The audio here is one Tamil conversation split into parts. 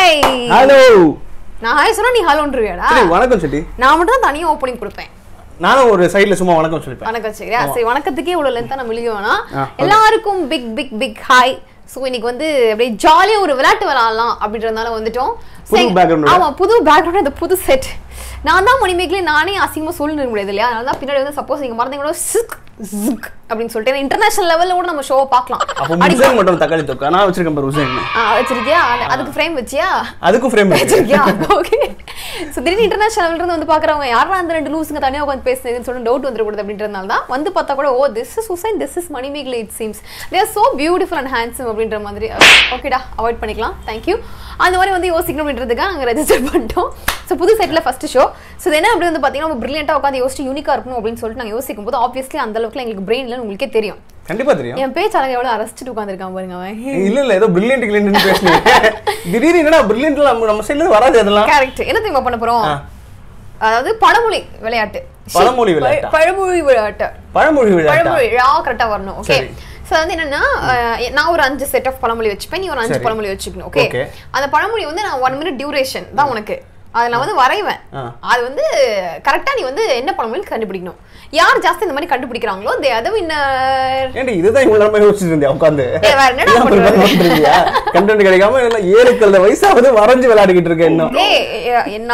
ஹாய் ஹலோ நான் ஹாய் சொன்னா நீ ஹலோன்றியாடா சரி வணக்கம் செட்டி நான் மட்டும் தான் தனியா ஓப்பனிங் கொடுப்பேன் நானும் ஒரு சைடுல சும்மா வணக்கம் சொல்லிப்பேன் வணக்கம் சரியா சரி வணக்கத்துக்கே இவ்வளவு லென்த்தா நம்ம எழுதி வேணாம் ஆ, okay. எல்லாருக்கும் big big big hi so இன்னைக்கு வந்து அப்படியே ஜாலியா ஒரு விளையாட்டு விளையாடலாம் அப்படின்றதுனால வந்துட்டோம் புது சரி, background ஓட. ஆமா புது பேக்ரவுண்ட் அந்த புது செட் நான் தான் மணிமேகலே நானே அசிங்கமா சொல்லி முடியாது இல்லையா அதனால தான் பின்னாடி வந்து சப்போஸ் நீங்க மறந்தீங்க கூட சிக் ஜிக் அப்படின்னு சொல்லிட்டு இன்டர்நேஷனல் லெவல்ல கூட நம்ம ஷோவை பார்க்கலாம் அப்போ அடி- உசேன் மட்டும் தக்காளி தொக்கா நான் வச்சிருக்கேன் பாரு உசேன் ஆ, வச்சிருக்கியா அது- அதுக்கு ஃப்ரேம் வச்சியா அதுக்கும் ஃப்ரேம் வச்சிருக்கியா ஓகே ஸோ திடீர்னு இன்டர்நேஷனல் இருந்து வந்து பார்க்குறவங்க யாரா அந்த ரெண்டு லூஸுங்க தனியாக உட்காந்து பேசுனதுன்னு சொல்லி டவுட் வந்துடக்கூடாது அப்படின்றதுனால தான் வந்து பார்த்தா கூட oh this is Hussain this is Manimekalai it seems they're so beautiful and handsome அப்படின்ற மாதிரி ஓகேடா அவாய்ட் பண்ணிக்கலாம் தேங்க்யூ அந்த மாதிரி வந்து யோசிக்கணும் அப்படின்றதுக்காக நாங்கள் ரெஜிஸ்டர் பண்ணிட்டோம் ஸோ புது செட்டில் ஃபர்ஸ்ட் ஷோ ஸோ இது என்ன அப்படி வந்து பார்த்தீங்கன்னா நம்ம பிரில்லியண்டாக உட்காந்து யோசிச்சு யூனிக்காக இருக்கணும் அப்படின்னு சொல்லிட்டு நாங்கள் யோசிக்கும் போது ஆப்வியஸ்லி அந்த அளவுக்கு எங்களுக்கு பிரெயினில் உங்களுக்கே தெரியும் கண்டிப்பா தெரியும் என் பேச்சாளங்க எவ்வளோ அரசிச்சுட்டு உட்காந்துருக்கான் பாருங்க அவன் இல்ல இல்ல ஏதோ பிரில்லியன்ட் கிளியன்ட் பேசுனீங்க திடீர்னு என்னடா பிரில்லியன்ட்ல நம்ம நம்ம சைடுல வராது அதெல்லாம் கரெக்ட் என்ன தெரியுமா பண்ண போறோம் ஆ. அதாவது பழமொழி விளையாட்டு பழமொழி விளையாட்டா? பழ- பழமொழி விளையாட்டு பழமொழி விளையாட்டா பழமொழி ரா கரெக்டா வரணும் ஓகே சரி. சோ வந்து என்னன்னா அஹ், நான் ஒரு அஞ்சு செட் ஆஃப் பழமொழி வச்சுப்பேன் நீ ஒரு அஞ்சு சரி. பழமொழி வச்சுக்கணும் ஓகே Okay. அந்த பழமொழி வந்து நான் ஒன் மினிட் டியூரேஷன் தான் உனக்கு அதை நான் வந்து வரைவேன் ஆ. அது வந்து கரெக்டா நீ வந்து என்ன பழமொழி கண்டுபிடிக்கணும் யார் ஜாஸ்தி இந்த மாதிரி கண்டுபிடிக்கிறாங்களோ தே அதை வின்னர் ஏன்டி இதுதான் இவ்வளவு நேரமா யோசிச்சுட்டு இருந்தேன் உட்காந்து ஏய், வேற என்னடா பண்றது? கண்டென்ட் கிடைக்காம எல்லாம் ஏழு கல்ல வயசாவது வரைஞ்சு விளையாடிக்கிட்டு இருக்கேன் இன்னும் ஏய் என்ன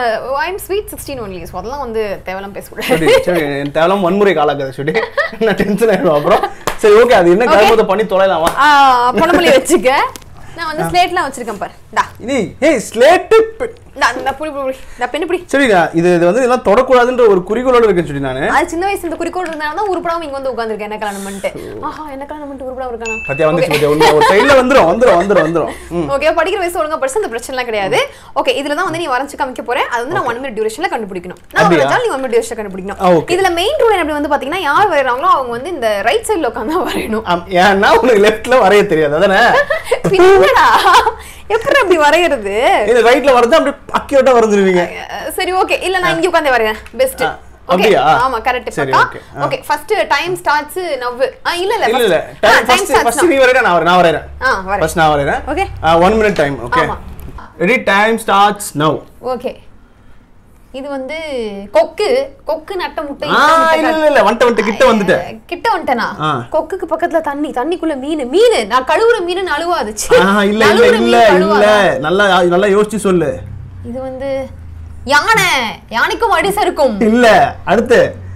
I am sweet sixteen only so அதெல்லாம் வந்து தேவையில்லாம் பேசக்கூடாது சரி சரி என் தேவலாம் வன்முறை காலாக்காத சொல்லி நான் டென்ஷன் ஆயிடும் அப்புறம் சரி ஓகே அது என்ன கிளம்பத்தை பண்ணி தொலைலாமா ஆ, பழமொழி வச்சுக்க நான் வந்து ஸ்லேட்லாம் வச்சிருக்கேன் பாரு டா இது ஏய் ஸ்லேட்டு நான் இந்த புடி புடி புடி இந்த பெண்ணு புடி சரி இது இது வந்து இதெல்லாம் தொடக்கூடாதுன்ற ஒரு குறிக்கோளோட இருக்குன்னு சொல்லி நானு அது சின்ன வயசுல இந்த குறிக்கோள் இருந்தாலும் தான் உருப்படாம இங்க வந்து உட்காந்துருக்கேன் என்ன கல்யாணம் பண்ணிட்டு ஆஹா என்ன கல்யாணம் பண்ணிட்டு உருப்படாம இருக்கானா பத்தியா வந்துச்சு பத்தியா ஒண்ணு ஒரு சைடுல வந்துரும் வந்துரும் வந்துரும் வந்துரும் ம். ஓகே படிக்கிற வயசு ஒழுங்கா படிச்சு அந்த பிரச்சனை கிடையாது ஓகே இதுல தான் வந்து நீ வரைஞ்சு காமிக்க போறேன் அது வந்து நான் ஒன் மினிட் டியூரேஷன்ல கண்டுபிடிக்கணும் நான் அப்படியா? வரைஞ்சாலும் நீ ஒன் மினிட் டியூரேஷன் ஆ, கண்டுபிடிக்கணும் okay. இதுல மெயின் ரூல் எப்படி வந்து பாத்தீங்கன்னா யார் வரையறாங்களோ அவங்க வந்து இந்த ரைட் சைடுல உட்காந்து தான் வரையணும் ஆம், ஏன்னா உனக்கு லெஃப்ட்ல வரைய தெரியாது அதானே பின்னடா எப்படி அப்படி வரையறது இது ரைட்ல வரது அப்படி அக்யூரேட்டா வரைஞ்சிருவீங்க அஹ் சரி ஓகே இல்ல நான் இங்க உட்கார்ந்து வரேன் பெஸ்ட் ஆ, ஓகே அப்படியா? ஆமா கரெக்ட் சரி, பக்கா okay. ஆ. Okay first time starts now இல்ல இல்ல இல்ல இல்ல டைம் ஃபர்ஸ்ட் ஸ்டார்ட்ஸ் ஃபர்ஸ்ட் நீ வரையற நான் வரேன் நான் வரையறேன் ஆ வரேன் ஃபர்ஸ்ட் நான் வரையறேன் Okay. 1 மினிட் டைம் ஓகே ஆமா. Ready time starts now okay இது வந்து கொக்கு கொக்கு நட்ட முட்டை ஆ இட்ட முட்டை இல்ல கட்- இல்ல இல்ல வந்துட்ட வந்துட்ட கிட்ட வந்துட்டேன் அஹ், கிட்ட வந்துட்டேனா ஆ. கொக்குக்கு பக்கத்துல தண்ணி தண்ணிக்குள்ள மீன் மீன் நான் கழுவுற மீன் அழுவாது ச்சீ. ஆ இல்ல இல்ல நழுவுற இல்ல மீன் இல்ல கழுவாதா? நல்லா நல்லா யோசிச்சு சொல்லு இது வந்து யானை யானைக்கும் அடி சறுக்கும் இல்ல அடுத்து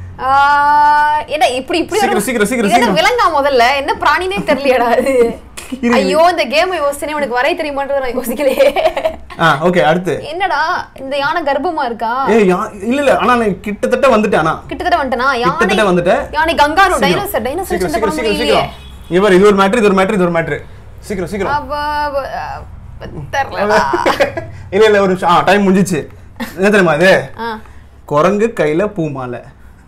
ஆஹ், என்ன இப்படி இப்படி சீக்கிரம், ஒரு- சீக்கிரம், சீக்கிரம், இது என்ன சீக்கிரம். விலங்கா முதல்ல என்ன பிராணினே தெரியலையடா அது இரு. ஐயோ இந்த கேம் யோசனை உனக்கு வரைய தெரியுமான்றத நான் யோசிக்கலையே ஆ ஓகே அடுத்து என்னடா இந்த யானை கர்ப்பமா இருக்கா ஏய் யா- இல்ல இல்ல ஆனா நான் கிட்டத்தட்ட வந்துட்டேன் ஆனா கிட்டத்தட்ட வந்துட்டனா கிட்டத்தட்ட யானை வந்துட்டேன். யானை கங்காரு சீக்கிரம். டைனோசர் டைனோசர் சீக்கிரம் சின்ன சீக்கிரம் பழமொழி சீக்கிரம் இல்லையே சீக்கிரம் இவர் இது ஒரு மேட்ரு இது ஒரு மேட்ரு இது ஒரு மேட்ரு சீக்கிரம் சீக்கிரம் அப்ப, அப்ப, தெரியலடா. இல்ல இல்ல ஒரு நிமிஷம் ஆ டைம் முடிஞ்சிச்சு என்ன தெரியுமா இது ஆ. குரங்கு கையில பூமாலை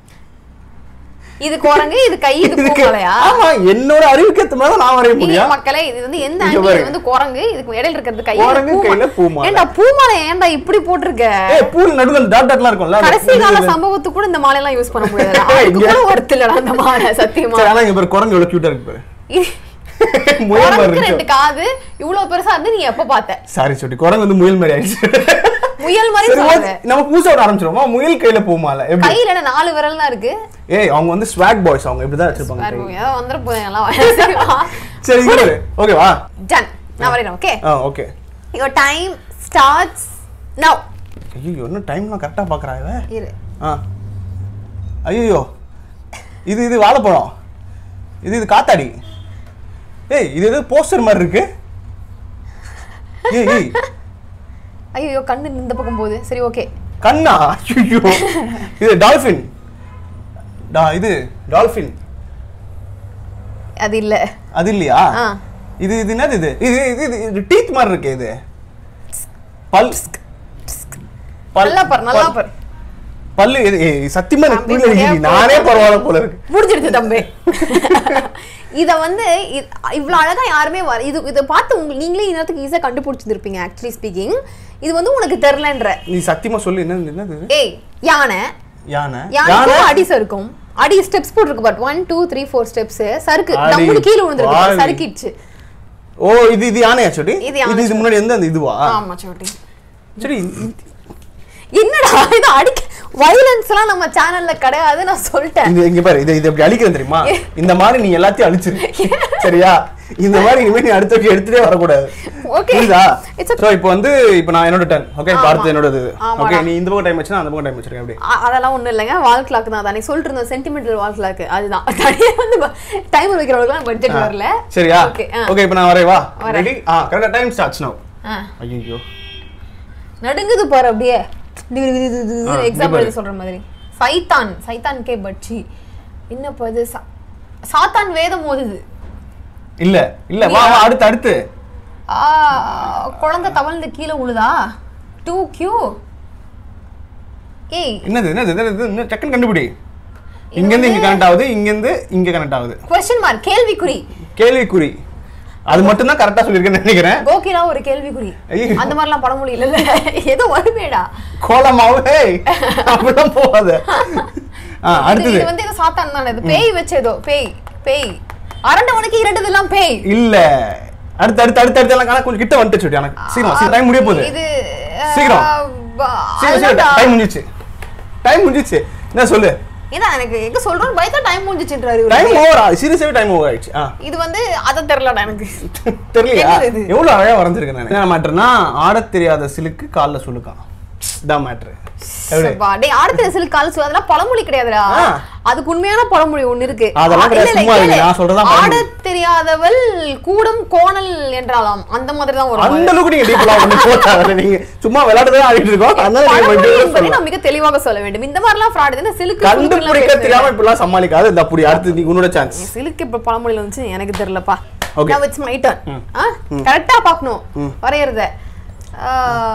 இது குரங்கு இது கை இது இதுக்கு- பூமாலையா ஆமா என்னோட அறிவுக்கு ஏத்த மாதிரி தான் நான் வரைய இல்ல முடியும் மக்களே இது வந்து எந்த இங்க ஆங்கிள் பாருங்க. வந்து குரங்கு இதுக்கு இடையில இருக்கிறது கை குரங்கு கையில பூமாலை. ஏன்டா பூமாலை ஏன்டா இப்படி போட்டிருக்க ஏய் பூல் நடுவுல அந்த டாட் டாட்லாம் இருக்கும்ல அது- கடைசி கால இது- சம்பவத்துக்கு கூட இந்த மாலை எல்லாம் யூஸ் பண்ண முடியாது ஏய், அதுக்கு இங்க- கூட ஒர்த் இல்லடா அந்த மாலை சத்தியமா சரி ஆனா இங்க பாரு குரங்கு எவ்வளவு கியூட்டா இருக்கு பாரு இது- முயல் மாதிரி குரங்குக்கு இருக்கு ரெண்டு காது இவ்வளவு பெருசா இருந்து நீ எப்ப பார்த்த சாரி சொல்லி குரங்கு வந்து முயல் மாதிரி ஆயிடுச்சு முயல் மாதிரி சரி, சொல்லுங்க ஓகே, நம்ம புதுசா விட ஆரம்பிச்சிருவோமா முயல் கையில பூமாலை எப்படி கையில என்ன நாலு விரல் தான் இருக்கு ஏய் அவங்க வந்து ஸ்வாக் பாய்ஸ் அவங்க இப்படிதான் வச்சிருப்பாங்க பாரு, கை. ஏதோ வந்துட போகுது எல்லாம் சரி இங்க பாரு ஓகேவா டன் நான் வரேன் okay ah okay your time starts now ஐயோ இன்னும் டைம்லாம் கரெக்டா பாக்குறா இவ இரு ஆ ஐயோ இது இது வாழைப்பழம் இது இது காத்தாடி ஏய் இது எது போஸ்டர் மாதிரி இருக்கு ஏய் ஏய் ஐயோ கண்ணு இந்த பக்கம் போகுது சரி ஓகே கண்ணா ஐயோ இது டால்ஃபின் டா இது டால்ஃபின் அது இல்ல அது இல்லையா ஆ. இது இது என்னது இது இது இது இது இது டீத் மாதிரி இருக்கு இது பல் பல் நல்லா பாரு நல்லா பாரு பல்லு இது ஏய், சத்தியமா எனக்கு தம்பி, புரியல சரியா இது. நானே போச்சு. பரவாயில்ல போல இருக்கு முடிஞ்சிடுச்சு தம்பி இத வந்து இ- இவ்வளவு அழகா யாருமே வர இது இதை பார்த்து உங்க நீங்களே இன்னத்துக்கு ஈஸியா கண்டுபிடிச்சிருப்பீங்க ஆக்சுவலி ஸ்பீக்கிங் இது வந்து உனக்கு தெரிலன்ற நீ சத்தியமா சொல்லு என்னது என்னது இது? ஏய் யானை யானை யானைக்கும் அடி சறுக்கும் அடி ஸ்டெப்ஸ் போட்டிருக்கு but one two three four steps சறுக்கு அடி டம்முனு கீழே விழுந்துருக்கு பாவி. சறுக்கிடுச்சு ஓ இது இது யானையா சோட்டி இது யானை இது இது முன்னாடி எந்த அந்த இதுவா ஆமா சோட்டி சரி இது- என்னடா இது அடிக்க வயலன்ஸ் எல்லாம் நம்ம சேனல்ல கிடையாது நான் சொல்லிட்டேன் இது இங்க பாரு இதை இது எப்படி அழிக்கிறேன் தெரியுமா இந்த மாதிரி நீ எல்லாத்தையும் அழிச்சிரு சரியா இந்த மாதிரி இனிமே நீ அடுத்த வாட்டி எடுத்துட்டே வரக்கூடாது Okay. புரியுதா It's a- சோ இப்போ வந்து இப்போ நான் என்னோட டர்ன் ஓகே ஆமா. பார்த்து என்னோட இது ஆமாடா. ஓகே நீ இந்த பக்கம் டைம் வச்சுனா அந்த பக்கம் டைம் வச்சிருக்கேன் அப்படி அ- அதெல்லாம் ஒண்ணும் இல்லைங்க வால் கிளாக் தான் அன்னைக்கு சொல்லிட்டு இருந்தோம் சென்டிமெண்டல் வால் கிளாக் அதுதான் தனியா வந்து டைமர் வைக்கிறவங்களுக்கு பட்ஜெட் வரல சரியா ஓகே ஓகே இப்போ நான் வரேன் வா வரேன். ரெடி ஆ கரெக்டா டைம் ஸ்டார்ட்ஸ் நவ ஐயோ நடுங்குது பாரு அப்படியே ஆ, எக்ஸாம்பிள் இங்க எழுதி சொல்ற மாதிரி சைத்தான் சைத்தான் கே பட்சி என்னப்பா இது சா- சாத்தான் வேதம் ஓதுது இல்ல இல்ல வா வா அடுத்து அடுத்து ஆ, குழந்தை தவழ்ந்து கீழே உழுதா டூ கியூ ஏய் என்னது என்னது என்னது இன்னும் டக்குன்னு கண்டுபிடி இங்க இருந்து இங்க கனெக்ட் ஆகுது இங்க இருந்து இங்க கனெக்ட் ஆகுது கொஸ்டின் மார்க் கேள்விக்குறி கேள்விக்குறி அது மட்டும் தான் கரெக்டா சொல்லிருக்கேன்னு நினைக்கிறேன் கோகிலா ஒரு கேள்விக்குறி ஐயோ. அந்த மாதிரிலாம் பழமொழி இல்லைல்ல ஏதோ வருமேடா கோலமாவு ஹேய் அப்படிலாம் போகாத ஆ இது அடுத்தது இது வந்து ஏதோ சாத்தான் தானே இது பேய் வச்சதோ பேய் பேய் அரண்டவனுக்கு இரண்டதெல்லாம் பேய் இல்ல அடுத்து அடுத்து அடுத்து அடுத்து எல்லாம் கணக்கு கொஞ்சம் கிட்ட வந்துட்டு சொல்லி எனக்கு சீக்கிரம் சீக்கிரம் டைம் முடிய போகுது இது சீக்கிரம். சீக்கிரம் சீக்கிரம் அதான் டைம் முடிஞ்சிச்சு டைம் முடிஞ்சிச்சு என்ன சொல்லு இதான் எனக்கு எங்க சொல்றோம் பயத்தா டைம் முடிஞ்சிச்சுன்றாரு இவரு. டைம் ஓவர் சீரியஸாவே டைம் ஓவர் ஆயிடுச்சு ஆ இது வந்து அத தெரியலடா எனக்கு தெரியலையா என்னது இது? எவ்வளவு அழகா வரைஞ்சிருக்கேன் நான் என்ன மேட்டர்னா ஆடத் தெரியாத சிலுக்கு கால்ல சுழுக்கான் இதான் மேட்ரு எப்படி சப்பா, டேய் ஆடத்துல சில கால் சொல்லு அதெல்லாம் பழமொழி கிடையாதுடா ஆ. அதுக்கு உண்மையான பழமொழி ஒண்ணு இருக்கு அதெல்லாம் ஆ, இல்ல, கிடையாது, இல்ல, சும்மா கேளு. இருங்க, நான் சொல்றதுதான் பழமொழி. ஆடத் தெரியாதவள் கூடம் கோணல் என்றாலாம் அந்த மாதிரி தான் வரும் அந்த அளவுக்கு நீங்க டீப்பெல்லாம் ஒண்ணு போட்டாங்க நீங்க சும்மா விளையாட்டு தான் ஆடிட்டு இருக்கோம் அதனால நீங்க பழமொழி மட்டும் என்பதை சொல்லலாம். நான் மிக தெளிவாக சொல்ல வேண்டும் இந்த மாதிரிலாம் ஃப்ராட் என்ன சிலுக்கு கண்டுபிடிக்க தெரியாம இப்படிலாம் சமாளிக்காது இந்த அப்படி அடுத்து நீ உன்னோட சான்ஸ் சிலுக்கு இப்ப பழமொழியில வந்துச்சு எனக்கு தெரியலப்பா Okay. now it's my turn ஆ கரெக்டா பார்க்கணும் வரையறத ஆ,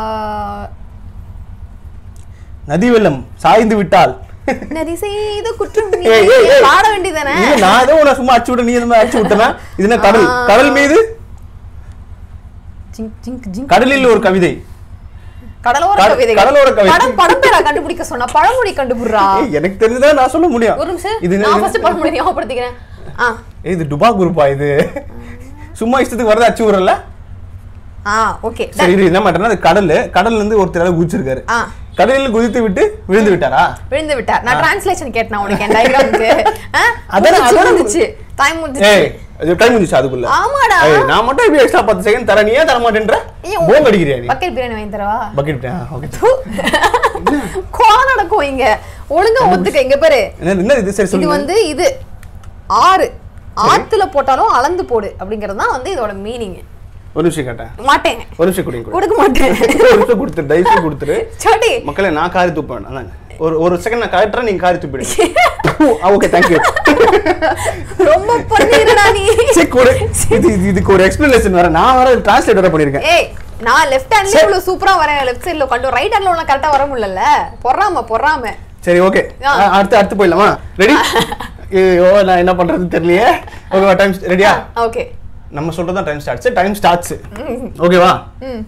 நதி வெள்ளம் சாய்ந்து விட்டால் நதி செய்த குற்றம் ஏய், ஏய், ஏய். பாட வேண்டியதானே இல்ல, நான் ஏதோ உன்னை சும்மா அடிச்சு விட்ட நீ எதுவுமே அடிச்சு விட்டனா இது என்ன கடல் ஆ. கடல் மீது ஜிங்க் ஜிங்க் ஜிங்க் கடலில் ஒரு கவிதை கடலோர கட- கவிதை கடலோர கவிதை. படம் படம் பேரா கண்டுபிடிக்க சொன்னா பழமொழி கண்டுபிடுறா ஏய், எனக்கு தெரிஞ்சதா நான் சொல்ல முடியும் ஒரு நிமிஷம் இது நான் என்ன- ஃபர்ஸ்ட் பழமொழி ஞாபகப்படுத்திக்கிறேன் ஆ ஏய், இது டுபா குரூப்பா இது சும்மா இஷ்டத்துக்கு வரத அச்சு விடுறல ஆ ஓகே சரி இது என்ன மாட்டேன்னா அது கடல் கடல்ல இருந்து ஒருத்தர் குதிச்சிருக்காரு ஆ கடலில் குதித்து விட்டு விழுந்து விட்டாரா விழுந்து விட்டார் நான் டிரான்ஸ்லேஷன் கேட்டேன் உனக்கு என் டயக்ராமுக்கு அதானே- அதானே- முடிஞ்சிச்சு டைம் முடிஞ்சிச்சு ஏய் அது டைம் முடிஞ்சுச்சு அதுக்குள்ள ஆமாடா ஏய், நான் மட்டும் இப்படி எக்ஸ்ட்ரா பத்து செகண்ட் தரேன் நீ ஏன் தர மாட்டேன்ற ஏய், போங்க அடிக்கிறியா நீ பக்கெட் பிரியாணி வாங்கி தரவா பக்கெட் ஓகே கொலை நடக்கும் இங்க ஒழுங்கா ஒத்துக்க இங்க பாரு என்ன என்ன இது சரி இது சொல்லுங்க வந்து இது ஆறு ஆத்துல போட்டாலும் அளந்து போடு அப்படிங்கறது தான் வந்து இதோட மீனிங் ஒரு நிமிஷம் கேட்டேன் மாட்டேன் ஒரு நிமிஷம் குடிங்க குடி. கொடுக்க மாட்டேன் ஒரு நிமிஷம் கொடுத்துரு தயவு செய்து கொடுத்துரு சோடி மக்களே நான் காரி துப்பேன் அதாங்க ஒரு ஒரு செகண்ட் நான் காட்டுறேன் நீங்க காரி துப்பிடுங்க ஓகே தேங்க்யூ ரொம்ப பண்ணிருடா நீ சரி கொடு இது இது- இதுக்கு ஒரு எக்ஸ்பிளனேஷன் வேற நான் வேற டிரான்ஸ்லேட் வேற பண்ணிருக்கேன் ஏய் நான் லெஃப்ட் ஹேண்ட்ல இவ்வளவு சூப்பரா வரேன் லெஃப்ட் சைடுல கண்டு ரைட் ஹேண்ட்ல உள்ள கரெக்டா வர முடியல பொறாம பொறாம சரி ஓகே ஆ. அடுத்து அடுத்து போயிடலாமா ரெடி ஐயோ நான் என்ன பண்றதுன்னு தெரியலையே ஓகேவா டைம் ரெடியா ஓகே நம்ம சொல்றது தான் டைம் ஸ்டார்ட்ஸ் டைம் ஸ்டார்ட்ஸ் ஓகேவா ம்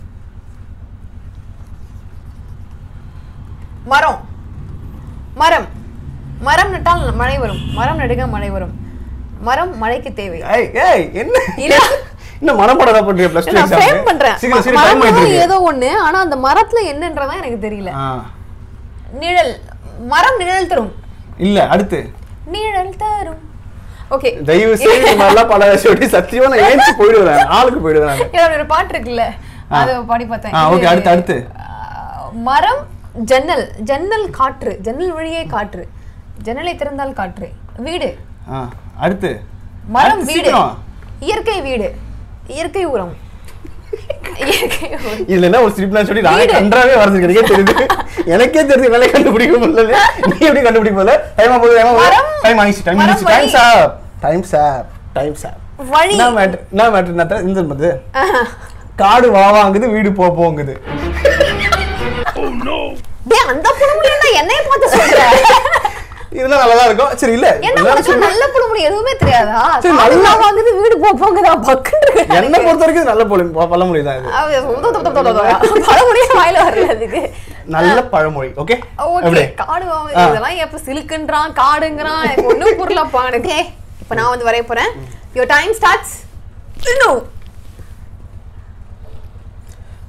மரம் மரம் மரம் நட்டால் மழை வரும் மரம் நடுக மழை வரும் மரம் மழைக்கு தேவை ஏய் ஏய் என்ன இல்ல. என்ன மனப்படம் தான் பண்றீங்க ப்ளஸ் டூ நான் frame பண்றேன் சீக்கிரம் சீக்கிரம் ம- டைம் ஆயிட்டு மரமும் இருக்கு ஏதோ ஒண்ணு ஆனா அந்த மரத்துல என்னன்றதா எனக்கு தெரியல ஆ. நிழல் மரம் நிழல் தரும் இல்ல அடுத்து நிழல் தரும் ஓகே தயவு செய்து இந்த மாதிரிலாம் பல சொல்லி சத்தியமா நான் ஏஞ்சி போயிடுவேன் ஆளுக்கு போயிடுவேன் இதோட ஒரு பாட்டு இருக்குல்ல ஆ. அது பாடி பார்த்தேன் ஆ, okay, இது, அடுத்து, அடுத்து. ஆ, மரம் ஜன்னல் ஜன்னல் காற்று ஜன்னல் வழியே காற்று ஜன்னலை திறந்தால் காற்று வீடு ஆ, அடுத்து மரம் அடுத்து வீடு சீக்கிரம். இயற்கை வீடு இயற்கை உரம் இயற்கை உரம் இதுல என்ன ஒரு ஸ்ட்ரிப்லாம் சொல்லி நானே வீடு. கன்றாவே வரது எனக்கே தெரியுது எனக்கே தெரியுது என்னால கண்டுபிடிக்க முடியல நீ எப்படி கண்டுபிடிக்க முடியல டைம் போகுது டைம் மரம். டைம் ஆயிடுச்சு டைம் மரம் ஆயிடுச்சு டைம் வழி. சாப் டைம் சாப் டைம் சாப் வழி என்ன மேட்ரு என்ன மேட்ரு என்ன இந்த மாதிரி ஆஹா. காடு வா வாங்குது வீடு போ போங்குது டேய் அந்த புலமுடியா என்னைய பார்த்து சொல்ற இதெல்லாம் நல்லா தான் இருக்கும் சரி இல்ல என்ன எல்லாரும் உனக்கு சொல்லுங்க. நல்ல புலமுடி எதுவுமே தெரியாதா சரி, காலையில நல்லா- வாங்குது வீடு போ போங்கதா பக்குன்னு என்னை பொறுத்த வரைக்கும் இது நல்ல பொழு பழமொழி தான் இது பழமுடியே வாயில வரல அதுக்கு நல்ல பழமொழி ஓகே ஓகே காடு வாங்க ஆ. இதெல்லாம் எப்ப சிலுக்குன்றான் காடுங்கிறான் எனக்கு ஒண்ணும் புரியலப்பா எனக்கு இப்ப நான் வந்து வரைய போறேன் யுவர் டைம் ஸ்டார்ட்ஸ் இன்னும்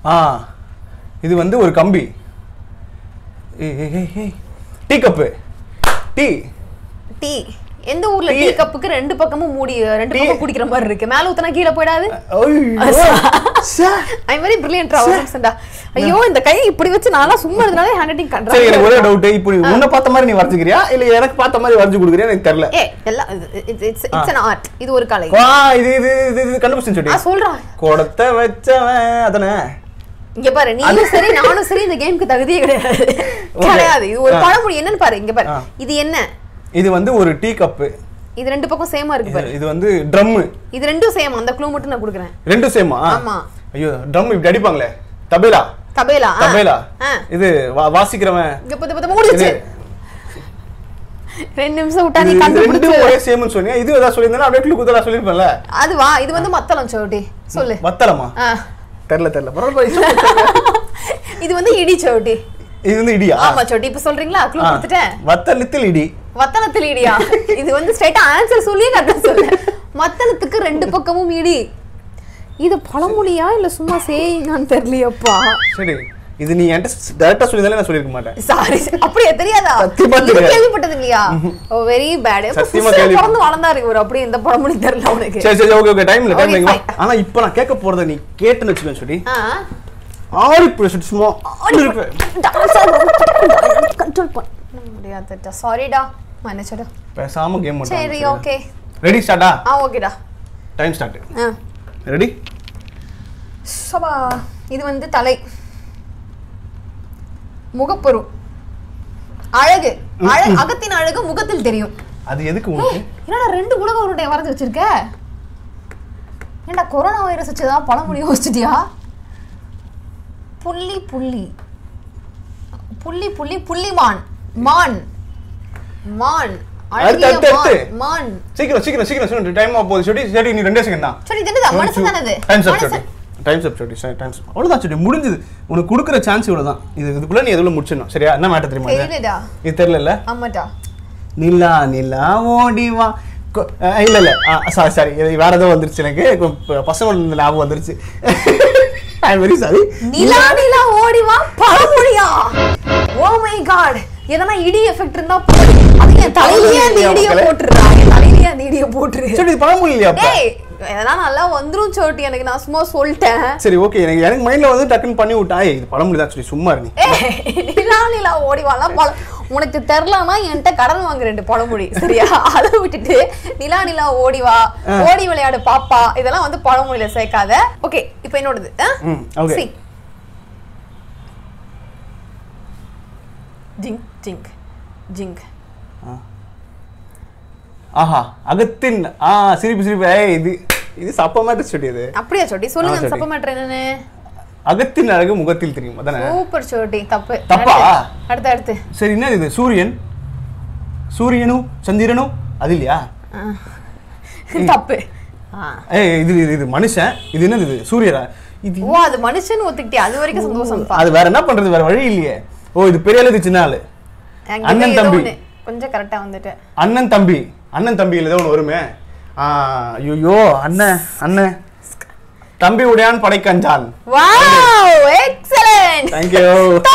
ஆ இது வந்து ஒரு கம்பி ஏய், ஏய், ஏய், ஏய். டீ கப்பு டீ டீ எந்த ஊர்ல டீ. டீ கப்புக்கு ரெண்டு பக்கமும் மூடி ரெண்டு டீ. பக்கம் குடிக்கிற மாதிரி இருக்கு மேல ஊத்துனா கீழே போயிடாது ஐயோ. சே. ஐ வெரி பிரில்லியன்ட் ட்ராவல்ஸ்டா ஐயோ இந்த கை இப்படி வச்சு நான்லாம் சும்மா இருந்தனால ஹேண்ட் ரைட்டிங் சரி எனக்கு ஒரே கண்ட்ரோல் டவுட் இப்படி உன்னை பார்த்த மாதிரி நீ வரைஞ்சுக்கிறியா இல்ல எனக்கு பார்த்த மாதிரி வரைஞ்சு கொடுக்குறியா எனக்கு தெரியல ஏ எல்லாம் இட்ஸ் இட்ஸ் an ஆர்ட் இது ஒரு கலை வா இது இது இது இது கண்டுபிடிச்சு ஆ சொல்லி சொல்றா குடத்தை வச்சவன் அதானே இங்க பாரு நீயும் சரி நானும் சரி இந்த கேமுக்கு தகுதியே கிடையாது Okay. கிடையாது இது ஒரு ஆ. பழமொழி என்னன்னு பாரு இங்க பாரு ஆ. இது என்ன இது வந்து ஒரு டீ கப்பு இது ரெண்டு பக்கம் சேமா இருக்கு பாரு இது வந்து ட்ரம் இது ரெண்டும் சேம் அந்த க்ளூ மட்டும் நான் கொடுக்குறேன் ரெண்டும் சேமா ஆமா. ஐயோ ட்ரம் இப்படி அடிப்பாங்களே தபேலா தபேலா ஆ. தபேலா ஆ. இது வா- வாசிக்கிறவன் இங்க பத்து பத்து மூடிச்சு இது- ரெண்டு நிமிஷம் விட்டா நீ இது- இது ரெண்டும் கண்டுபிடிச்சு ஒரே சேம்னு சொன்னீங்க இது ஏதாவது சொல்லியிருந்தா அப்படியே கிளு குத்தலா சொல்லிருப்பேன்ல அதுவா இது வந்து மத்தளம் சவுட்டி சொல்லு வத்தலமா ஆ. தெரியல தெரியல பரவாயில்ல இது வந்து இடி சவுட்டி இது வந்து இடியா ஆமா சவுட்டி இப்ப சொல்றீங்களா க்ளூ ஆ. கொடுத்துட்டேன் வத்தலத்தில் இடி வத்தலத்தில் இடியா இது வந்து ஸ்ட்ரைட்டா ஆன்சர் சொல்லி நான் சொல்ல மத்தளத்துக்கு ரெண்டு பக்கமும் இடி இது பழமொழியா இல்ல சும்மா சேயிங்கான்னு தெரியலையப்பா சரி இது நீ என்கிட்ட டேரக்டா சொல்லியிருந்தாலே நான் சொல்லியிருக்க மாட்டேன் சாரி அப்படியே தெரியாதா சத்தியமா இது தெரியாது. கேள்விப்பட்டது இல்லையா ஓ வெரி பேட் சத்தியமா பிறந்து கேள்வி- வளர்ந்தாரு இவர் அப்படியே எந்த பழமொழி தெரியல உனக்கு சரி சரி ஓகே ஓகே டைம்ல Okay, டைம் fine. ஆனா இப்போ நான் கேட்க போறத நீ கேட்டுன்னு வச்சுக்கோ சொல்லி ஆ ஆடி பிடிச்சிட்டு சும்மா இருப்பேன் கண்ட்ரோல் பண்ண முடியாது சாரிடா மன்னிச்சுடா பேசாம கேம் சரி ஓகே ரெடி ஸ்டார்ட்டா ஆ ஓகேடா டைம் ஸ்டார்ட் ஆ ரெடி சபா இது வந்து தலை முகப்பொரு அழகு அழகு அகத்தின் அழகு முகத்தில் தெரியும் அது எதுக்கு உனக்கு என்னடா ரெண்டு உலக உருண்டையை வரைஞ்சு வச்சிருக்க ஏன்டா கொரோனா வைரஸ் வச்சுதான் பழமொழி யோசிச்சிட்டியா புள்ளி புள்ளி புள்ளி புள்ளி புள்ளிமான் மான் மான் அழகிய அடுத்து, அடுத்து, மான், அடுத்து. மான் சீக்கிரம் சீக்கிரம் சீக்கிரம் சீக்கிரம் டைம் ஆக போகுது சொல்லி சரி நீ ரெண்டே செகண்ட் தான் சரி இது என்னது மனுஷன் தானே இது டைம்ஸ் அப் மனுஷன். சொல்லி டைம்ஸ் அப் சொல்லி டைம்ஸ் அவ்வளோதான் சொல்லி முடிஞ்சது உனக்கு கொடுக்குற சான்ஸ் இவ்வளோதான் இது இதுக்குள்ள நீ எதுல முடிச்சிடணும் சரியா என்ன மேட்டர் தெரியுமா இது? தெரியலடா இது தெரியல ஆமாட்டா நிலா நிலா ஓடி வா கொ- அஹ் இல்ல இல்ல சாரி சாரி வேற ஏதோ வந்துருச்சு எனக்கு கொ- ப- பசங்களோட இந்த ஞாபகம் வந்துருச்சு ஐ வெரி சாரி நிலா நிலா ஓடி வா பழமொழியா ஓ மை காட் எதனா இடி எஃபெக்ட் இருந்தா போடு அது என் தலையிலேயே அந்த இடிய மக்களே. போட்டுறா என் தலையிலேயே அந்த இடிய போட்டுரு சரி இது பழமொழி இல்லையா அப்ப? ஏய் எதனா நல்லா வந்துரும் சோட்டி எனக்கு நான் சும்மா சொல்லிட்டேன் சரி ஓகே எனக்கு எனக்கு மைண்ட்ல வந்து டக்குன்னு பண்ணி விட்டா ஏய், இது பழமொழி தான் சொல்லி சும்மா இரு நீ ஏய் நிலா நிலா ஓடி வாலாம் பழ உனக்கு தெரிலனா என்கிட்ட கடன் வாங்க ரெண்டு பழமொழி சரியா அதை விட்டுட்டு நிலா நிலா ஓடி வா ஓடி விளையாடு பாப்பா இதெல்லாம் வந்து பழமொழியில சேர்க்காத ஓகே இப்போ என்னோடது ம், okay. See. ஜிங்க் ஜிங்க் ஜிங்க் ஆஹா அகத்தின் ஆ சிரிப்பு சிரிப்பு ஏய் இது இது சப்ப மேட்டர் சொல்லி இது அப்படியா சோட்டி சொல்லுங்க ஆ, அந்த சோட்டி. சப்ப மேட்ரு என்னன்னு அகத்தின் அழகு முகத்தில் தெரியும் அதானே சூப்பர் சோட்டி தப்பு தப்பா? அடுத்து, அடுத்து அடுத்து சரி என்ன இது சூரியன் சூரியனும் சந்திரனும் அது இல்லையா ஆ. தப்பு ஆ. ஏய் இது இது இது மனுஷன் இது என்னது இது சூரியரா இது ஓ அது மனுஷன் ஒத்துக்கிட்டே அது வரைக்கும் சந்தோஷம் அது வேற என்ன பண்றது வேற வழி இல்லையே ஓ இது பெரிய ஆளு இது சின்ன ஆளு அண்ணன் தம்பி. கொஞ்சம் கரெக்டா வந்துட்டு அண்ணன் தம்பி அண்ணன் தம்பி ஏதோ ஒன்று வருமே ஆ, ஐயோ அண்ணன் அண்ணன் தம்பி உடையான் படைக்கஞ்சான் வாவ் எக்ஸலென்ட் தேங்க்யூ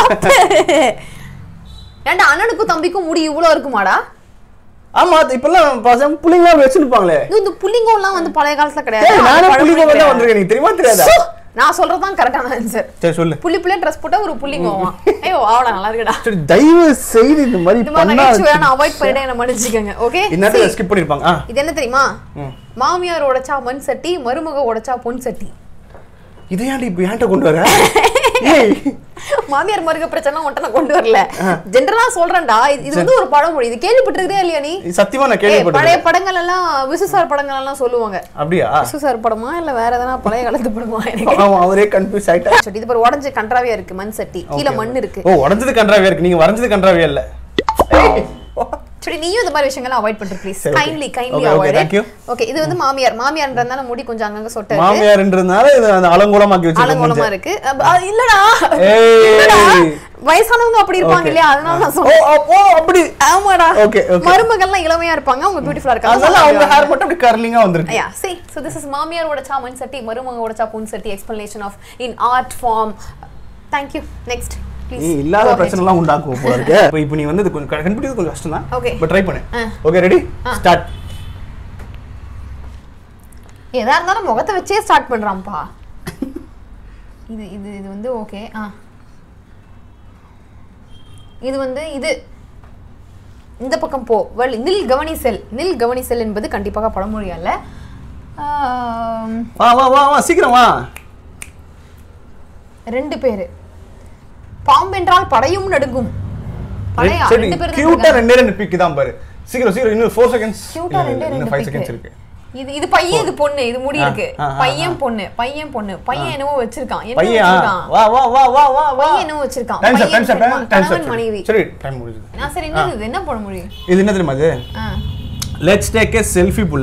ஏன்டா அண்ணனுக்கும் தம்பிக்கும் முடி இவ்வளவு இருக்குமாடா ஆமா இப்பெல்லாம் பசங்க புள்ளிங்களாம் வச்சிருப்பாங்களே இது இந்த புள்ளிங்கோலாம் வந்து பழைய காலத்துல ஏய், கிடையாது நானே அது புள்ளிங்க பழமொழி தான் கிடையாது. வந்திருக்கேன் நீ தெரியுமா தெரியாதா சு! நான் சொல்றதுதான் கரெக்டான ஆன்சர் சரி சொல்லு புள்ளி புள்ளிய ட்ரெஸ் போட்டா ஒரு புள்ளிங்கோவான் ஐயோ ஆவடா நல்லா இருக்குடா சரி தயவு செய்து இந்த மாதிரி இந்த மாதிரி பண்ணா நகைச்சுவையா நான் அவாய்ட் பண்ணிட்டேன் என்ன மன்னிச்சுக்கங்க ஓகே இந்நேரத்தில் ஸ்கிப் பண்ணிருப்பாங்க ஆ இது என்ன தெரியுமா ம். மாமியார் உடைச்சா மண் சட்டி மருமக உடைச்சா பொன் சட்டி இதை ஏன்டி இப்போ ஏன்ட்ட கொண்டு வர ஏய் மாமியார் மருக பிரச்சனை உன்ட்ட நான் கொண்டு வரல ஜென்ரலா சொல்றேன்டா இது இது வந்து ஒரு பழமொழி இது கேள்விப்பட்டிருக்கே இல்லையா நீ இது சத்தியமா நான் ஏய், பழைய கேள்விப்பட்டேன் படங்கள் எல்லாம் விசுசார் படங்கள் எல்லாம் சொல்லுவாங்க அப்படியா விசுசார் படமா இல்ல வேற எதனா பழைய காலத்து படமா எனக்கு அவன் அவரே கன்ஃபியூஸ் ஆயிட்டா சரி, இது ஒரு உடஞ்ச கன்றாவியா இருக்கு மண் சட்டி கீழே Okay. மண் இருக்கு ஓ உடஞ்சது கன்றாவியா இருக்கு நீங்க வரைஞ்சது கன்றாவியா இல்ல ஏய், சரி நீயும் இந்த மாதிரி விஷயங்கள்லாம் அவாய்ட் பண்ற ப்ளீஸ் சரி, okay. Kindly kindly Okay, okay, avoid thank you. Okay இது வந்து மாமியார் மாமியார்ன்றதுனால முடி கொஞ்சம் அங்கங்க சொட்ட இருக்கு மாமியார்ன்றதுனால இது அந்த அலங்கோலமாக்கி அலங்கோலமா வச்சிருக்கோம் இருக்கு அப்ப- அது இல்லடா ஏய். இல்லடா. வயசானவங்க அப்படி இருப்பாங்க Okay. இல்லையா அதனால நான் ஓ சொல்றேன் அப்போ அப்படி ஆமாடா Okay, okay. மருமகள்லாம் இளமையா இருப்பாங்க அவங்க பியூட்டிஃபுல்லா அதனால இருக்காங்க அவங்க ஹேர் மட்டும் அப்படி கர்லிங்கா வந்திருக்கு Yeah, see, so this is மாமியாரோட சா மண் சட்டி மருமகளோட சா பொன் சட்டி explanation of in art form. Thank you. Next, please. நீ இல்லாத Go ahead. பிரச்சனை எல்லாம் உண்டாக்குவோம் போல இருக்கு இப்போ இப்போ நீ வந்து இது கொஞ்சம் கண்டுபிடிக்கிறது கொஞ்சம் கஷ்டம் தான் Okay. பட் ட்ரை பண்ணு ஆ. ஓகே ரெடி ஆ. ஸ்டார்ட் எதா இருந்தாலும் முகத்தை வச்சே ஸ்டார்ட் பண்றான்ப்பா இது இது இது வந்து ஓகே ஆ இது வந்து இது இந்த பக்கம் போ வழி நில் கவனி செல் நில் கவனி செல் என்பது கண்டிப்பாக பழமொழி அல்ல ஆம், வா வா வா வா சீக்கிரம் வா ரெண்டு பேரு பாம்பென்றால் படையும் நடுங்கும் படையா சரி ரெண்டு பேர் கியூட்டா ரெண்டே ரெண்டு பிக் தான் பாரு சீக்கிரம் சீக்கிரம் இன்னும் 4 செகண்ட்ஸ் கியூட்டா ரெண்டே இன்னும் ரெண்டு 5 செகண்ட்ஸ் பிக்கு இருக்கு இது இது பையன் இது பொண்ணு இது முடி ஆ, இருக்கு ஆ, ஆ, பையன் பொண்ணு பையன் பொண்ணு பையன் என்னவோ வச்சிருக்கான் என்ன பையன் வச்சிருக்கான் வா வா வா வா வா வா பையன் என்னவோ வச்சிருக்கான் டைம் சார் பையன் டைம் சார் பெருமாள், டைம் கணவன் சார் மனைவி சரி டைம் முடிஞ்சது நான் சரி என்னது இது என்ன போட முடியும் இது என்ன தெரியுமா இது ஆ. லெட்ஸ் டேக் எ செல்ஃபி புள்ள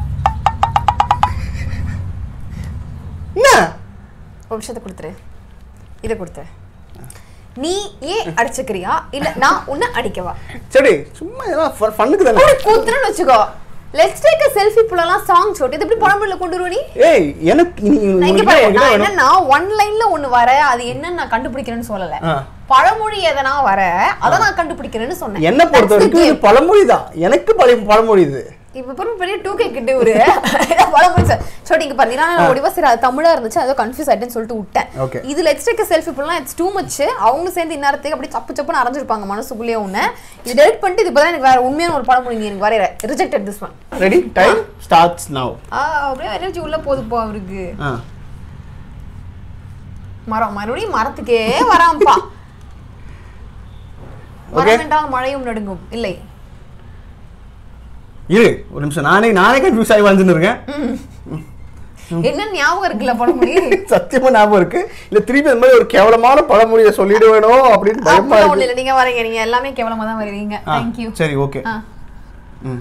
என்ன ஒரு விஷயத்தை கொடுத்துரு இதை கொடுத்துரு நீ ஏன் அடிச்சுக்கிறியா இல்ல நான் உன்னை அடிக்கவா சரி சும்மா இதெல்லாம் ஃபன்னுக்கு தானே ஒரு கூத்துறன்னு வச்சுக்கோ லெட்ஸ் டேக் அ செல்ஃபி புள்ளலாம் சாங் ஷோட் இது எப்படி பழமொழியில கொண்டு வருவ நீ ஏய் எனக்கு நீ நான் இங்க உனக்கு பாரு உனக்கு நான் வேணும் என்னன்னா ஒன் லைன்ல ஒண்ணு வர அது என்னன்னு நான் கண்டுபிடிக்கிறேன்னு சொல்லல ஆ. பழமொழி எதனா வர அத நான் கண்டுபிடிக்கிறேன்னு சொன்னேன் என்ன பொறுத்த That's the வரைக்கும் இது game. பழமொழி தான் எனக்கு பழைய பழமொழி இது இப்ப பாருங்க பெரிய டூ கே கிட்ட ஒரு பழமொழி சார் சோ நீங்க பாத்தீங்கன்னா நான் ஒடிவா சரி அது தமிழா இருந்துச்சு அதோ கன்ஃபியூஸ் ஆயிட்டேன்னு சொல்லிட்டு விட்டேன் Okay. இதுல எக்ஸ்ட்ரா செல்ஃபி பண்ணலாம் இட்ஸ் டூ மச் அவங்க சேர்ந்து இந்நேரத்துக்கு அப்படியே சப்பு சப்புன்னு அரைஞ்சிருப்பாங்க மனசுக்குள்ளேயே ஒண்ணு இது டெலிட் பண்ணிட்டு இது இப்பதான் எனக்கு வேற உண்மையான ஒரு பழமொழி நீங்க எனக்கு வரையற rejected this one ready time starts now அப்படியே எனர்ஜி உள்ள போகுதுப்பா அவருக்கு ஆ மரம் மறுபடியும் மரத்துக்கே வராம்பா Okay. மரம் என்றால் மழையும் நடுங்கும் இல்லை இரு ஒரு நிமிஷம் நானே நானே கன்ஃபியூஸ் ஆகி வந்துன்னு இருக்கேன் என்ன ஞாபகம் இருக்குல்ல பழமொழி சத்தியமா ஞாபகம் இருக்கு இல்ல திருப்பி இந்த மாதிரி ஒரு கேவலமான பழமொழியை சொல்லிடுவேனோ அப்படின்னு பயமா அப்படிலாம் ஒண்ணு இருக்கு இல்ல நீங்க வரீங்க நீங்க எல்லாமே கேவலமா தான் வருவீங்க ஆ, தேங்க்யூ சரி ஓகே ம்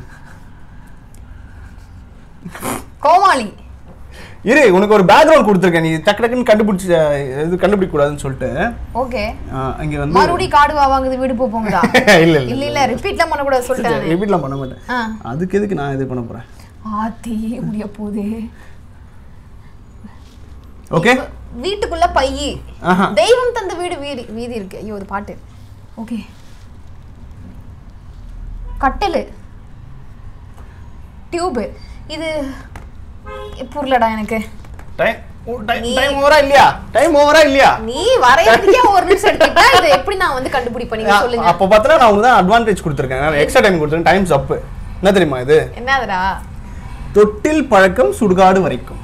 கோமாளி இரு உனக்கு ஒரு பேக்ரவுண்ட் கொடுத்துருக்கேன் நீ டக்கு டக்குன்னு கண்டுபிடிச்ச இது கண்டுபிடிக்க கூடாதுன்னு சொல்லிட்டு ஓகே ஆ, இங்க வந்து மறுபடியும் காடு வா வாங்குது வீடு போ போங்கடா இல்ல இல்ல இல்ல இல்ல ரிப்பீட்லாம் பண்ண கூடாது சொல்லிட்டேன் ரிப்பீட்லாம் பண்ண மாட்டேன் ஆ. அதுக்கு எதுக்கு நான் இது பண்ண போறேன் ஆத்தி முடிய போகுது ஓகே வீட்டுக்குள்ள பையி ஆஹா தெய்வம் தந்த வீடு வீதி வீதி இருக்கு ஐயோ இது பாட்டு ஓகே கட்டலு டியூபு இது புரியலடா எனக்கு டைம் நீ- டைம் ஓவரா இல்லையா டைம் ஓவரா இல்லையா நீ வரையறதுக்கே ஒரு நிமிஷம் எடுத்துக்கிட்டா இதை எப்படி நான் வந்து கண்டுபிடிப்பேன் நீங்க சொல்லுங்க அப்போ பார்த்தா நான் உங்களுக்கு தான் அட்வான்டேஜ் கொடுத்துருக்கேன் எக்ஸ்ட்ரா டைம் கொடுத்துருக்கேன் டைம்ஸ் அப்பு என்ன தெரியுமா இது என்னதுடா தொட்டில் பழக்கம் சுடுகாடு வரைக்கும்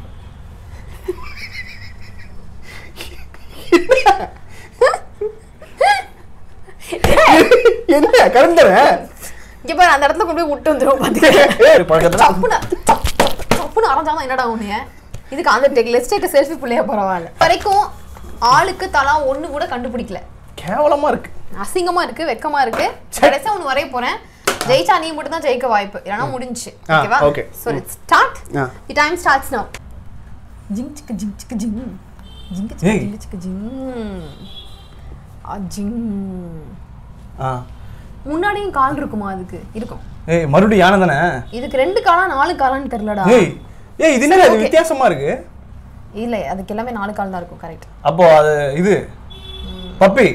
என்ன கரெக்ட் இங்க பாரு அந்த இடத்துல கொண்டு போய் விட்டு வந்துரும் பாத்துக்க பழக்கத்துல சப்புன்னு சப், சப், சப்புன்னு அரைஞ்சாலும் என்னடா உன்னைய இதுக்கு அந்த டெக் லெட்ஸ் டேக் செல்ஃபி பிள்ளையா பரவாயில்ல வரைக்கும் ஆளுக்கு தலா ஒண்ணு கூட கண்டுபிடிக்கல கேவலமா இருக்கு அசிங்கமா இருக்கு வெக்கமா இருக்கு கடைசியா ஒண்ணு வரைய போறேன் ஜெயிச்சா நீ மட்டும் தான் ஜெயிக்க வாய்ப்பு இல்லைன்னா முடிஞ்சுச்சு ஆ, ஓகேவா okay. So let's start ah. The time starts now ஜிங் சிக்கு ஜிங் சிக்கு ஜிங் ஜிங் சிக்கு ஏய். ஜிங் சிக்கு ஜிங் ஆ ஜிங் ஆ முன்னாடியும் கால் இருக்குமா அதுக்கு இருக்கும் ஏய் மறுபடியும் யானை தானே இதுக்கு ரெண்டு காலா நாலு காலான்னு தெரியலடா ஏய் ஏய் இது என்ன இது Okay. வித்தியாசமா இருக்கு இல்ல அதுக்கு எல்லாமே நாலு கால் தான் இருக்கும் கரெக்ட் அப்போ அது இது பப்பி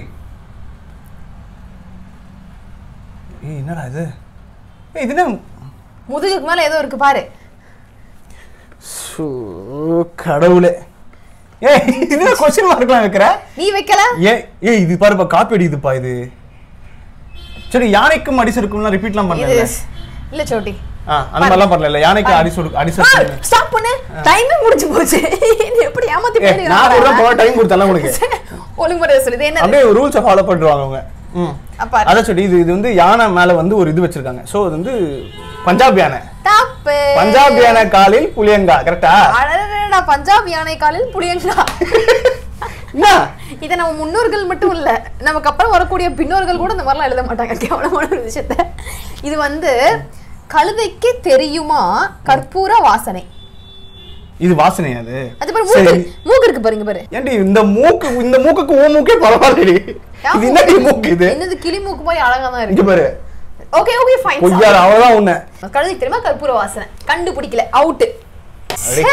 ஏய் என்னடா இது ஏய் இது என்ன முதுகுக்கு மேல ஏதோ இருக்கு பாரு சோ, கடவுளே ஏய் இது கொஸ்டின் மார்க்லாம் வைக்கிற நீ வைக்கல ஏய் ஏய் இது பாருப்பா காப்பி அடிக்குதுப்பா இது சரி யானைக்கும் அடிசு இருக்கும்லாம் ரிப்பீட்லாம் இது பண்ணல இல்ல சோட்டி ஆ அந்த மாதிரிலாம் பண்ணல யானைக்கு அடிசு அடிசு ஸ்டாப் பண்ணு டைமே முடிஞ்சு போச்சு நீ எப்படி ஏமாத்தி ஏய், போய் நான் கூட போன டைம் கொடுத்தேன் உனக்கு ஒழுங்கு முறை சொல்லு இது என்ன அப்படியே ரூல்ஸை ஃபாலோ பண்ணுவாங்க அவங்க ம் அப்ப அதான் சொல்லி இது இது வந்து யானை மேல வந்து ஒரு இது வச்சிருக்காங்க சோ இது வந்து பஞ்சாப் யானை தப்பு பஞ்சாப் யானை காலில் புளியங்கா கரெக்டா அடடடடா, பஞ்சாப் யானை காலில் புளியங்கா என்ன இதை நம்ம முன்னோர்கள் மட்டும் இல்ல நமக்கு அப்புறம் வரக்கூடிய பின்னோர்கள் கூட இந்த மாதிரிலாம் எழுத மாட்டாங்க கேவலமான ஒரு விஷயத்த இது வந்து கழுதைக்கு தெரியுமா கற்பூர வாசனை இது வாசனை அது அது பாரு மூக்கு சரி. மூக்கு இருக்கு பாருங்க பாரு ஏன்டி இந்த மூக்கு இந்த மூக்குக்கு உன் மூக்கே பரவாயில்லடி இது என்னடி மூக்கு இது என்னது கிளி மூக்கு மாதிரி அழகா தான் இங்க இருக்கு பாரு ஓகே ஓகே ஃபைன் கொய்யால அவ்வளவுதான் உன்னை கழுதைக்கு தெரியுமா கற்பூர வாசனை கண்டுபிடிக்கல அவுட் அடே.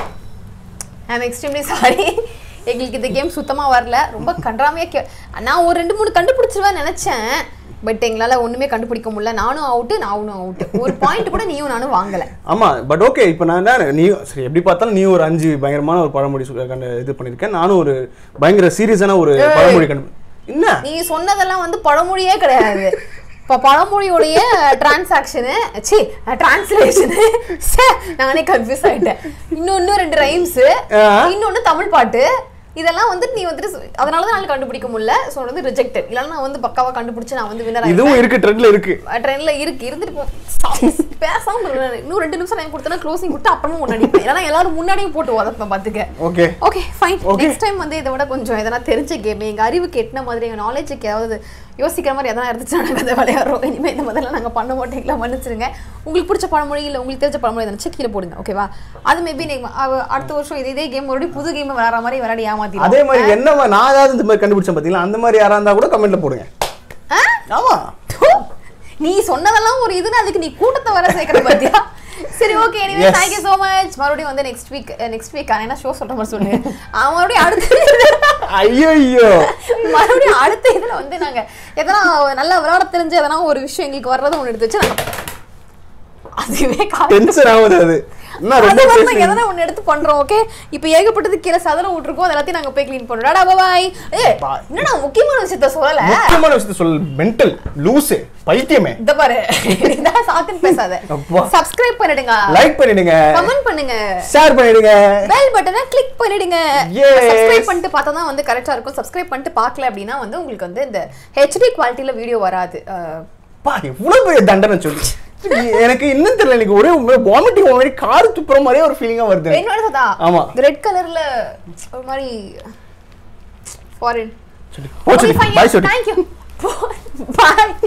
ஐம் எக்ஸ்ட்ரீம்லி சாரி எங்களுக்கு இந்த கேம் சுத்தமா வரல ரொம்ப கன்றாமையா கே நான் ஒரு ரெண்டு மூணு கண்டுபிடிச்சிருவேன் நினைச்சேன் பட் எங்களால ஒண்ணுமே கண்டுபிடிக்க முடியல நானும் அவுட்டு நானும் அவுட் ஒரு பாயிண்ட் கூட நீயும் நானும் வாங்கல ஆமா பட் ஓகே இப்போ நான் என்ன நீ சரி எப்படி பார்த்தாலும் நீ ஒரு அஞ்சு பயங்கரமான ஒரு பழமொழி சொ- கண்டு இது பண்ணிருக்கேன் நானும் ஒரு பயங்கர சீரியஸான ஒரு ஏய். பழமொழி கண்டு என்ன நீ சொன்னதெல்லாம் வந்து பழமொழியே கிடையாது இப்போ பழமொழியோடைய டிரான்சாக்ஷனு சி டிரான்ஸ்லேஷனு நானே கன்ஃபியூஸ் ஆயிட்டேன் இன்னும் இன்னும் ரெண்டு ரைம்ஸ் ஆ. இன்னொன்னு தமிழ் பாட்டு இதெல்லாம் வந்துட்டு நீ வந்துட்டு சொ- அதனால தான் என்னால கண்டுபிடிக்க முடியல ஸோ வந்து ரிஜெக்டட் இல்லைன்னா நான் வந்து பக்காவா கண்டுபிடிச்சு நான் வந்து வினர் இதுவும் இருக்கு ட்ரெண்ட்ல இருக்கு ட்ரெயின்ல இருக்கு இருந்துட்டு போ Stop. பேசாம இரு. இன்னும் ரெண்டு நிமிஷம் டைம் கொடுத்தனா க்ளோசிங் கொடுத்து அப்புறமா முன்னாடி ஏன்னா எல்லாரும் முன்னாடியும் போட்டு உதப்பேன் பாத்துக்க okay okay fine Okay. Next time வந்து இதை விட கொஞ்சம் எதனா தெரிஞ்ச கேம் எங்க அறிவுக்கு எட்டின மாதிரி எங்க நாலேஜுக்கு ஏதாவது யோசிக்கிற மாதிரி எதனா இருந்துச்சுன்னா நாங்கள் அதை விளையாடுறோம் இனிமேல் இந்த மாதிரிலாம் நாங்கள் பண்ண மாட்டீங்களா மன்னிச்சிருங்க உங்களுக்கு பிடிச்ச பழமொழி இல்லை உங்களுக்கு தெரிஞ்ச பழமொழி எதனா கீழே போடுங்க ஓகேவா அது மேபி நீங்க அவ- அடுத்த வருஷம் இதே இதே கேம் மறுபடியும் புது கேம் விளையாடுற மாதிரி விளையாடி ஏமாத்திடுவோம் அதே மாதிரி என்ன மா- நான் ஏதாவது இந்த மாதிரி கண்டுபிடிச்சேன் பாத்தீங்களா அந்த மாதிரி யாரா இருந்தா கூட கமெண்ட்ல போடுங்க ஆ? ஆமா தூ. நீ சொன்னதெல்லாம் ஒரு இதுன்னு அதுக்கு நீ கூட்டத்தை வர சேர்க்கிற பாத்தியா சரி okay anyway Yes. Thank you so much மறுபடியும் வந்து நெக்ஸ்ட் வீக் நெக்ஸ்ட் வீக் என்ன ஷோ சொல்ற மாதிரி சொல்லு அவன் மறுபடியும் அடுத்த ஐயோ ஐயோ மறுபடியும் அடுத்த இதுல வந்து நாங்க எதனா நல்லா விளையாட தெரிஞ்ச எதனா ஒரு விஷயம் எங்களுக்கு வர்றதை ஒண்ணு எடுத்து வச்சு நாங்க அதுவே காரணம் டென்ஷன் ஆகுது அது என்ன அது ரொம்ப வந்து நாங்க பேசுறீங்க எதனா ஒண்ணு எடுத்து பண்றோம் ஓகே இப்போ ஏகப்பட்டது கீழே சதனம் விட்டுருக்கோம் அது எல்லாத்தையும் நாங்க போய் க்ளீன் பண்றோம் டாடா பாய் ஏ Bye. என்னடா முக்கியமான விஷயத்த சொல்லல முக்கியமான விஷயத்த சொல் மென்டல் லூசு பைத்தியமே இந்த பாரு இதான் சாக்குன்னு பேசாத அப்பா. சப்ஸ்கிரைப் பண்ணிடுங்க லைக் பண்ணிடுங்க கமெண்ட் பண்ணுங்க ஷேர் பண்ணிடுங்க பெல் பட்டனை கிளிக் பண்ணிடுங்க Yes. சப்ஸ்கிரைப் பண்ணிட்டு பார்த்தா தான் வந்து கரெக்டா இருக்கும் சப்ஸ்கிரைப் பண்ணிட்டு பார்க்கல அப்படின்னா வந்து உங்களுக்கு வந்து இந்த ஹெச்டி குவாலிட்டியில வீடியோ வராது அஹ், பா எவ்வளவு பெரிய தண்டனை சொல்லி எனக்கு இன்னும் தெரியல எனக்கு ஒரே வாமிட்டிங் மாதிரி கார் துப்புற மாதிரியே ஒரு ஃபீலிங்கா வருது என்னோட சதா ஆமா. ரெட் கலர்ல ஒரு மாதிரி ஃபாரின் சொல்லி போ சொல்லி பாய் சொல்லி தேங்க்யூ பாய்